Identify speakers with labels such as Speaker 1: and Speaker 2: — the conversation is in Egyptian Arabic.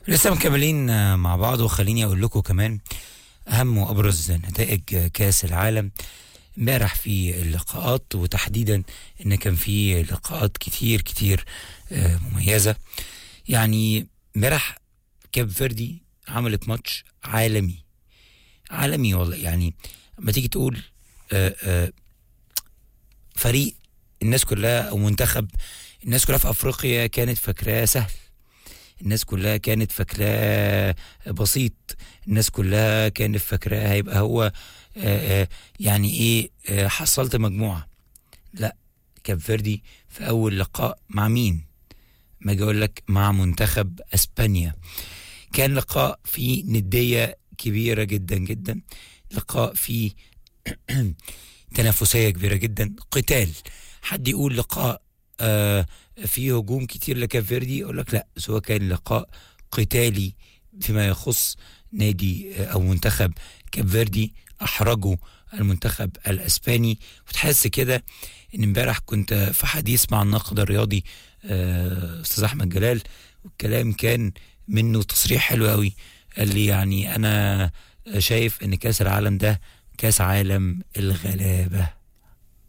Speaker 1: لسه مكملين آه، مع بعض وخليني اقول لكم كمان اهم وابرز نتائج آه، كاس العالم امبارح في اللقاءات وتحديدا ان كان في لقاءات كتير كتير آه، مميزه يعني امبارح كاب فيردي عملت ماتش عالمي عالمي والله يعني لما تيجي تقول آه، آه، فريق الناس كلها او منتخب الناس كلها في افريقيا كانت فاكراه سهل الناس كلها كانت فاكراه بسيط الناس كلها كانت فاكراه هيبقى هو آه، آه، يعني ايه آه، حصلت مجموعه لا كاب فيردي في اول لقاء مع مين ما اجي اقول لك مع منتخب اسبانيا كان لقاء فيه نديه كبيره جدا جدا لقاء فيه تنافسيه كبيره جدا قتال حد يقول لقاء آه فيه هجوم كتير لكاب فيردي يقول لك لا بس هو كان لقاء قتالي فيما يخص نادي آه، او منتخب كاب فيردي احرجوا المنتخب الاسباني وتحس كده ان امبارح كنت في حديث مع الناقد الرياضي آه، استاذ احمد جلال والكلام كان منه تصريح حلو قوي قال لي يعني انا شايف ان كاس العالم ده كاس عالم الغلابه